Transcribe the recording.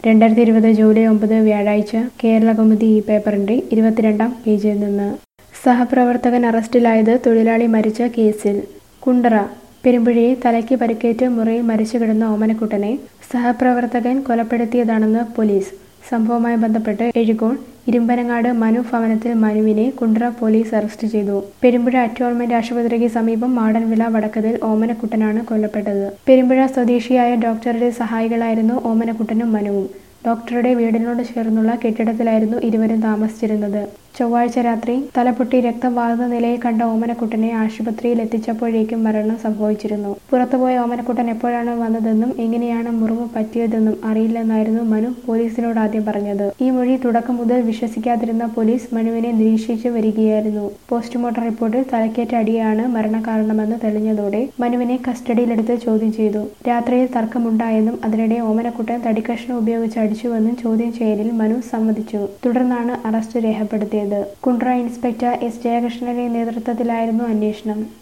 രണ്ടായിരത്തി ഇരുപത് ജൂലൈ ഒമ്പത് വ്യാഴാഴ്ച കേരളകൗമുദി ഈ പേപ്പറിന്റെ ഇരുപത്തിരണ്ടാം പേജിൽ നിന്ന് സഹപ്രവർത്തകൻ അറസ്റ്റിലായത് തൊഴിലാളി മരിച്ച കേസിൽ കുണ്ടറ പെരുമ്പുഴയിൽ തലയ്ക്ക് പരിക്കേറ്റ് മുറിയിൽ മരിച്ചു കിടന്ന ഓമനക്കുട്ടനെ സഹപ്രവർത്തകൻ കൊലപ്പെടുത്തിയതാണെന്ന് പോലീസ് സംഭവവുമായി ബന്ധപ്പെട്ട് എഴുകോൺ ഇരുമ്പനങ്ങാട് മനു ഭവനത്തിൽ മനുവിനെ കുണ്ട്ര പോലീസ് അറസ്റ്റ് ചെയ്തു പെരുമ്പുഴ അറ്റോൺമെന്റ് ആശുപത്രിക്ക് സമീപം മാടൻവിള വടക്കതിൽ ഓമനക്കുട്ടനാണ് കൊല്ലപ്പെട്ടത് പെരുമ്പുഴ സ്വദേശിയായ ഡോക്ടറുടെ സഹായികളായിരുന്നു ഓമനക്കുട്ടനും മനുവും ഡോക്ടറുടെ വീടിനോട് ചേർന്നുള്ള കെട്ടിടത്തിലായിരുന്നു ഇരുവരും താമസിച്ചിരുന്നത് ചൊവ്വാഴ്ച രാത്രി തലപൊട്ടി രക്തം വാർന്ന നിലയിൽ കണ്ട ഓമനക്കുട്ടനെ ആശുപത്രിയിൽ എത്തിച്ചപ്പോഴേക്കും മരണം സംഭവിച്ചിരുന്നു പുറത്തുപോയ ഓമനക്കുട്ടൻ എപ്പോഴാണ് വന്നതെന്നും എങ്ങനെയാണ് മുറിവ് പറ്റിയതെന്നും അറിയില്ലെന്നായിരുന്നു മനു പോലീസിനോട് ആദ്യം പറഞ്ഞത് ഈ മൊഴി തുടക്കം മുതൽ വിശ്വസിക്കാതിരുന്ന പോലീസ് മനുവിനെ നിരീക്ഷിച്ചു വരികയായിരുന്നു പോസ്റ്റ്മോർട്ടം റിപ്പോർട്ടിൽ തലക്കേറ്റ അടിയാണ് മരണകാരണമെന്ന് തെളിഞ്ഞതോടെ മനുവിനെ കസ്റ്റഡിയിലെടുത്ത് ചോദ്യം ചെയ്തു രാത്രിയിൽ തർക്കമുണ്ടായെന്നും അതിനിടെ ഓമനക്കുട്ടൻ തടിക്കഷ്ണം ഉപയോഗിച്ച് അടിച്ചുവെന്നും ചോദ്യം ചെയ്യലിൽ മനു സമ്മതിച്ചു തുടർന്നാണ് അറസ്റ്റ് രേഖപ്പെടുത്തിയത് കുണ്ട്ര ഇൻസ്പെക്ടർ എസ് ജയകൃഷ്ണന്റെ നേതൃത്വത്തിലായിരുന്നു അന്വേഷണം